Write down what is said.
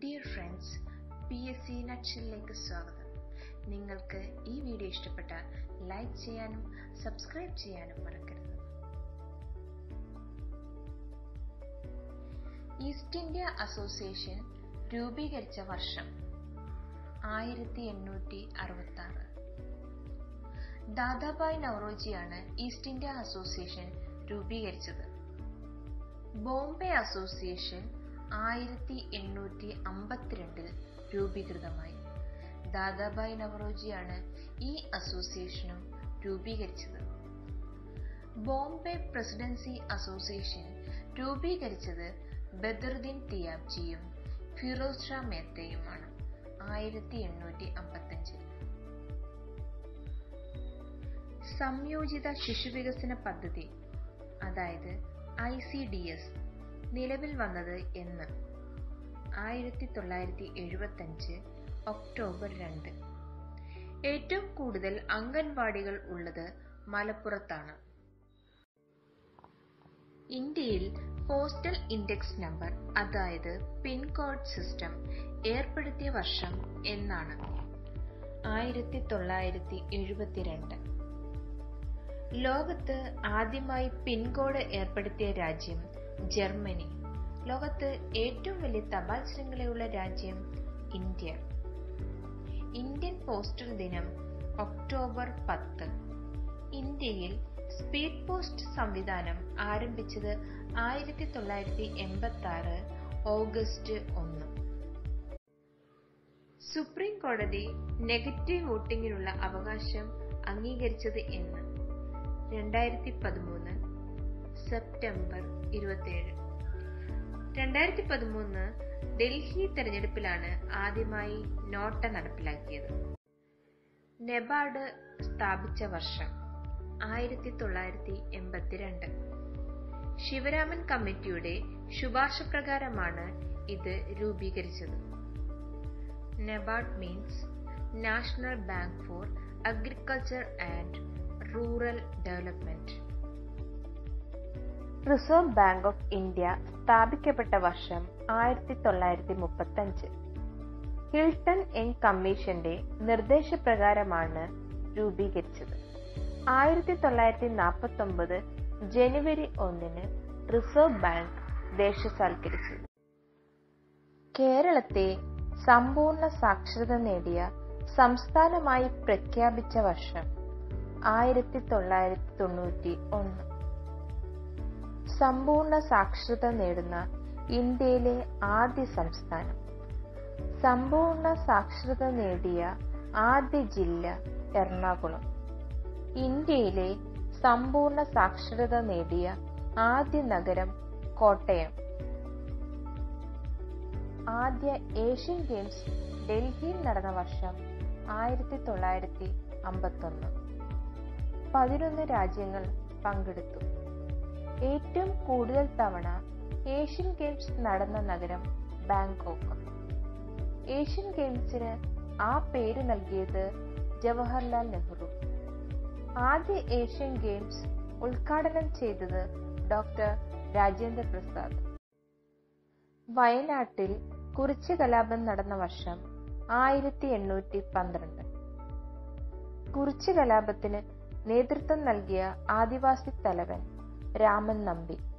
dear friends P S C നക്ഷലിലേക്ക് സ്വാഗതം നിങ്ങൾക്ക് ഈ വീഡിയോ ഇഷ്ടപ്പെട്ടാൽ ലൈക്ക് ചെയ്യാനും സബ്സ്ക്രൈബ് ചെയ്യാനും മറക്കരുത് ഈസ്റ്റ് ഇന്ത്യ അസോസിയേഷൻ രൂപീകരിച്ച വർഷം ആയിരത്തി എണ്ണൂറ്റി അറുപത്തി ആറ് ദാദാഭായ് നവറോജിയാണ് ഈസ്റ്റ് ഇന്ത്യ അസോസിയേഷൻ രൂപീകരിച്ചത് ബോംബെ അസോസിയേഷൻ ആയിരത്തി എണ്ണൂറ്റി അമ്പത്തിരണ്ടിൽ രൂപീകൃതമായി ദാദാഭായ് നവറോജിയാണ് ഈ അസോസിയേഷനും രൂപീകരിച്ചത് ബോംബെ പ്രസിഡൻസി അസോസിയേഷൻ രൂപീകരിച്ചത് ബദറുദ്ദീൻ തിയാബ്ജിയും ഫിറോസ് ഷാ മേത്തയുമാണ് ആയിരത്തി എണ്ണൂറ്റി അമ്പത്തഞ്ചിൽ സംയോജിത ശിശുവികസന പദ്ധതി അതായത് ഐ സി ഡി എസ് നിലവിൽ വന്നത് എന്ന് ആയിരത്തി തൊള്ളായിരത്തി എഴുപത്തഞ്ച് ഒക്ടോബർ രണ്ട് ഏറ്റവും കൂടുതൽ അംഗൻവാടികൾ ഉള്ളത് മലപ്പുറത്താണ് ഇന്ത്യയിൽ പോസ്റ്റൽ ഇൻഡെക്സ് നമ്പർ അതായത് പിൻകോഡ് സിസ്റ്റം ഏർപ്പെടുത്തിയ വർഷം എന്നാണ് ആയിരത്തി തൊള്ളായിരത്തി എഴുപത്തിരണ്ട് ലോകത്ത് ആദ്യമായി പിൻകോഡ് ഏർപ്പെടുത്തിയ രാജ്യം ജർമ്മനി ലോകത്ത് ഏറ്റവും വലിയ തപാൽ ശൃംഖലയുള്ള രാജ്യം ഇന്ത്യ ഇന്ത്യൻ പോസ്റ്റൽ ദിനം ഒക്ടോബർ പത്ത് ഇന്ത്യയിൽ സ്പീഡ് പോസ്റ്റ് സംവിധാനം ആരംഭിച്ചത് ആയിരത്തി തൊള്ളായിരത്തി എൺപത്തി ആറ് ഓഗസ്റ്റ് ഒന്ന് സുപ്രീം കോടതി നെഗറ്റീവ് വോട്ടിങ്ങിനുള്ള അവകാശം അംഗീകരിച്ചത് എന്ന് രണ്ടായിരത്തി പതിമൂന്ന് സെപ്റ്റംബർ ഇരുപത്തിയേഴ് രണ്ടായിരത്തി പതിമൂന്ന് ഡൽഹി തെരഞ്ഞെടുപ്പിലാണ് ആദ്യമായി നോട്ട നടപ്പിലാക്കിയത് നെബാർഡ് സ്ഥാപിച്ച വർഷം ആയിരത്തി തൊള്ളായിരത്തി എൺപത്തിരണ്ട് ശിവരാമൻ കമ്മിറ്റിയുടെ ശുപാർശ പ്രകാരമാണ് ഇത് രൂപീകരിച്ചത് NABARD means National Bank for Agriculture and Rural Development Reserve Bank of India സ്ഥാപിക്കപ്പെട്ട വർഷം ആയിരത്തി തൊള്ളായിരത്തി മുപ്പത്തഞ്ച് ഹിൽട്ടൺ യങ് കമ്മീഷന്റെ നിർദ്ദേശപ്രകാരമാണ് രൂപീകരിച്ചത് ആയിരത്തി തൊള്ളായിരത്തി നാൽപ്പത്തി ഒമ്പത് ജനുവരി ഒന്നിന് റിസർവ് ബാങ്ക് ദേശസാൽക്കരിച്ചു കേരളത്തെ സമ്പൂർണ്ണ സാക്ഷരത നേടിയ സംസ്ഥാനമായി പ്രഖ്യാപിച്ച വർഷം ആയിരത്തി തൊള്ളായിരത്തി തൊണ്ണൂറ്റി ഒന്ന് സമ്പൂർണ്ണ സാക്ഷരത നേടുന്ന ഇന്ത്യയിലെ ആദ്യ സംസ്ഥാനം സമ്പൂർണ്ണ സാക്ഷരത നേടിയ ആദ്യ ജില്ല എറണാകുളം ഇന്ത്യയിലെ സമ്പൂർണ്ണ സാക്ഷരത നേടിയ ആദ്യ നഗരം കോട്ടയം ആദ്യ ഏഷ്യൻ ഗെയിംസ് ഡൽഹിയിൽ നടന്ന വർഷം ആയിരത്തി തൊള്ളായിരത്തി അമ്പത്തൊന്ന് പതിനൊന്ന് രാജ്യങ്ങൾ പങ്കെടുത്തു ഏറ്റവും കൂടുതൽ തവണ ഏഷ്യൻ ഗെയിംസ് നടന്ന നഗരം ബാങ്കോക്ക് ഏഷ്യൻ ഗെയിംസിന് ആ പേര് നൽകിയത് ജവഹർലാൽ നെഹ്റു ആദ്യ ഏഷ്യൻ ഗെയിംസ് ഉദ്ഘാടനം ചെയ്തത് ഡോക്ടർ രാജേന്ദ്ര പ്രസാദ് വയനാട്ടിൽ കുറിച്ച് കലാപം നടന്ന വർഷം ആയിരത്തി എണ്ണൂറ്റി പന്ത്രണ്ട് കുറിച്ച് കലാപത്തിന് നേതൃത്വം നൽകിയ ആദിവാസി തലവൻ രാമൻ നമ്പി